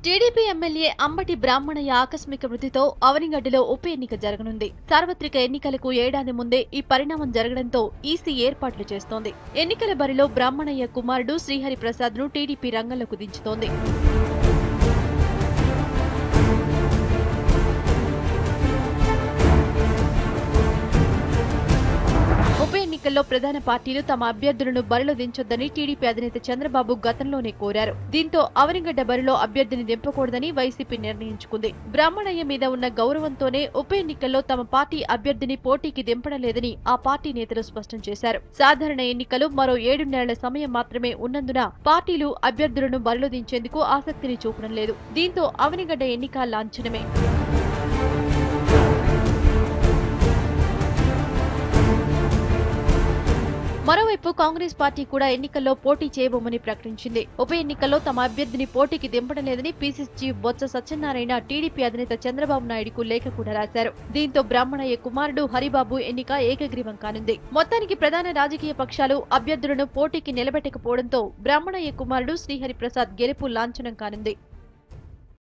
TDP MLA Ambati బ్రాహ్మణయ్య ఆకస్మిక మృతితో అవనిగడ్డలో ఉప ఎన్నిక జరగనుంది సార్వత్రిక ఎన్నికలకు ఏడాది ముందే ఈ పరిణామం జరగడంతో ఈసీ ఏర్పాట్లు చేస్తోంది ఎన్నికల బరిలో బ్రాహ్మణయ్య కుమారుడు శ్రీహరి ప్రసాద్ ను టీడీపీ రంగంలోకి దించుతోంది ఉప ఎన్నికల్లో ప్రధాన పార్టీలు తమ అభ్యర్థులను బరిలో దించొద్దని టీడీపీ అధినేత చంద్రబాబు గతంలోనే కోరారు దీంతో అవనిగడ్డ బరిలో అభ్యర్థిని దింపకూడదని వైసీపీ నిర్ణయించుకుంది బ్రాహ్మణయ్య మీద ఉన్న గౌరవంతోనే ఉప ఎన్నికల్లో తమ పార్టీ అభ్యర్థిని పోటీకి దింపడం లేదని ఆ పార్టీ నేతలు స్పష్టం చేశారు సాధారణ ఎన్నికలు మరో ఏడు నెలల సమయం మాత్రమే ఉన్నందున పార్టీలు అభ్యర్థులను బరిలో దించేందుకు ఆసక్తిని చూపడం లేదు దీంతో అవనిగడ్డ ఎన్నిక లాంఛనమే మరోవైపు కాంగ్రెస్ పార్టీ కూడా ఎన్నికల్లో పోటీ చేయబోమని ప్రకటించింది ఉప ఎన్నికల్లో తమ అభ్యర్థిని పోటీకి దింపడం లేదని PCC chief Botsa Satyanarayana TDP అధినేత చంద్రబాబు నాయుడుకు లేఖ కూడా రాశారు దీంతో బ్రాహ్మణయ్య కుమారుడు హరిబాబు ఎన్నిక ఏకగ్రీవం కానుంది మొత్తానికి ప్రధాన రాజకీయ పక్షాలు అభ్యర్థులను పోటీకి నిలబెట్టకపోవడంతో బ్రాహ్మణయ్య కుమారుడు శ్రీహరి ప్రసాద్ గెలుపు లాంఛనం కానుంది